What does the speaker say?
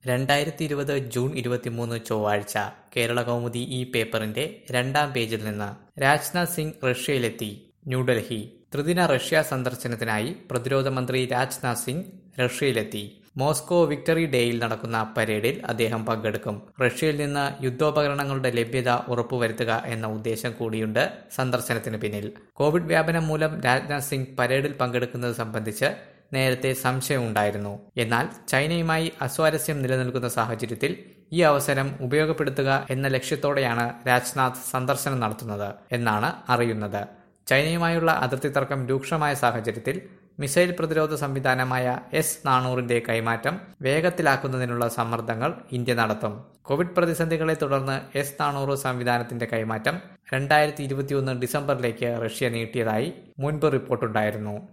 രണ്ടായിരത്തി ഇരുപത് ജൂൺ ഇരുപത്തിമൂന്ന് ചൊവ്വാഴ്ച കേരള കൗമുദി ഈ പേപ്പറിന്റെ രണ്ടാം പേജിൽ നിന്ന് രാജ്നാഥ് സിംഗ് റഷ്യയിലെത്തി ന്യൂഡൽഹി ത്രിദിന റഷ്യ സന്ദർശനത്തിനായി പ്രതിരോധ മന്ത്രി രാജ്നാഥ് സിംഗ് റഷ്യയിലെത്തി മോസ്കോ വിക്ടറി ഡേയിൽ നടക്കുന്ന പരേഡിൽ അദ്ദേഹം പങ്കെടുക്കും റഷ്യയിൽ നിന്ന് യുദ്ധോപകരണങ്ങളുടെ ലഭ്യത ഉറപ്പുവരുത്തുക എന്ന ഉദ്ദേശം കൂടിയുണ്ട് സന്ദർശനത്തിന് പിന്നിൽ കോവിഡ് വ്യാപനം മൂലം രാജ്നാഥ് സിംഗ് പരേഡിൽ പങ്കെടുക്കുന്നത് സംബന്ധിച്ച് നേരത്തെ സംശയമുണ്ടായിരുന്നു എന്നാൽ ചൈനയുമായി അസ്വാരസ്യം നിലനിൽക്കുന്ന സാഹചര്യത്തിൽ ഈ അവസരം ഉപയോഗപ്പെടുത്തുക എന്ന ലക്ഷ്യത്തോടെയാണ് രാജ്നാഥ് സന്ദർശനം നടത്തുന്നത് എന്നാണ് അറിയുന്നത് ചൈനയുമായുള്ള അതിർത്തി തർക്കം രൂക്ഷമായ സാഹചര്യത്തിൽ മിസൈൽ പ്രതിരോധ സംവിധാനമായ എസ് നാനൂറിന്റെ കൈമാറ്റം വേഗത്തിലാക്കുന്നതിനുള്ള സമ്മർദ്ദങ്ങൾ ഇന്ത്യ നടത്തും കോവിഡ് പ്രതിസന്ധികളെ തുടർന്ന് എസ് നാനൂറ് സംവിധാനത്തിന്റെ കൈമാറ്റം രണ്ടായിരത്തി ഇരുപത്തിയൊന്ന് ഡിസംബറിലേക്ക് റഷ്യ നീട്ടിയതായി മുൻപ് റിപ്പോർട്ടുണ്ടായിരുന്നു